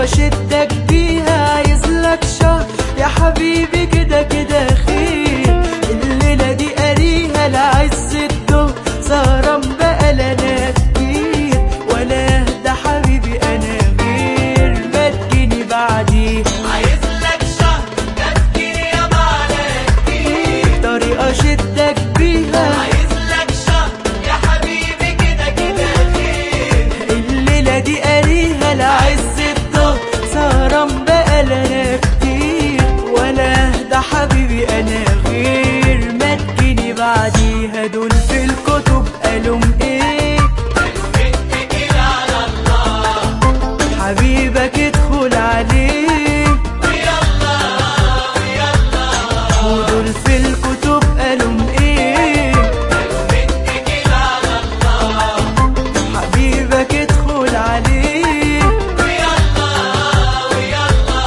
طريقة شدك بيها عايز لك شهر يا حبيبي كده كده خير الليلة دي قاريها لعز الدهر سهران بقى لنا كتير ولا اهدى حبيبي انا غير ما تجيني بعديه عايز لك شهر تفكير يا معلك طريقة شدك بيها عايز لك شهر يا حبيبي كده كده خير الليلة دي قاريها لعز الظهر سهران بقى لنا كتير ولا اهدى حبيبي انا غير ما تجيني بعديها دول في الكتب قالوا ايه اتكل على الله حبيبك ادخل عليه ويلا ويلا ودول في الكتب قالوا ايه اتكل على الله حبيبك ادخل عليه ويلا ويلا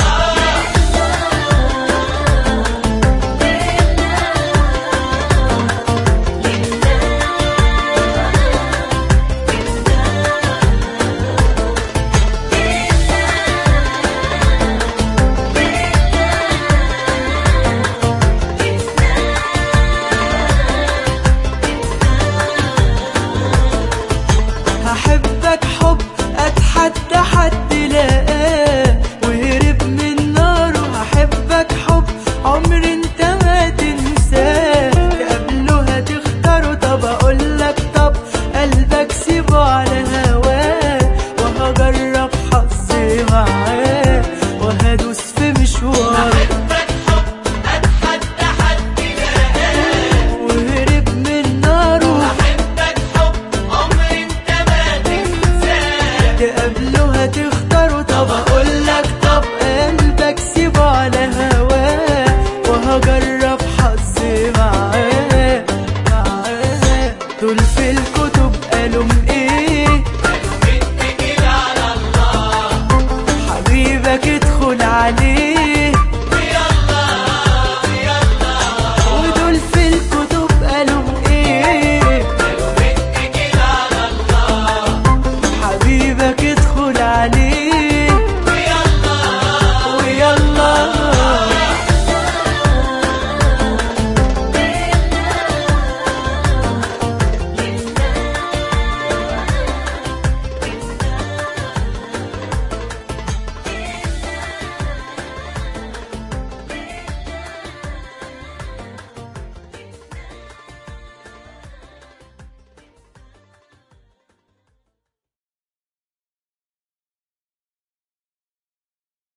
هحبك حب اتحدى حد لقاه وهرب من ناره هحبك حب عمر انت ما تنساه قبله هتختاره طب اقولك طب قلبك سيبه على هواه وهجرب حظي معاه وهدوس في مشواره احبك حب اتحدى حد لقاه وهرب من ناره احبك حب عمر انت ما تنساه تقابله هتختاره طب اقولك طب قلبك سيبه على هواه وهجرب حظي معاه معاه دول في الكتب قالوا ايه اتكل على الله حبيبك ادخل عليه ويلا ويلا ودول في الكتب قالوا ايه اتكل على الله حبيبك ادخل عليه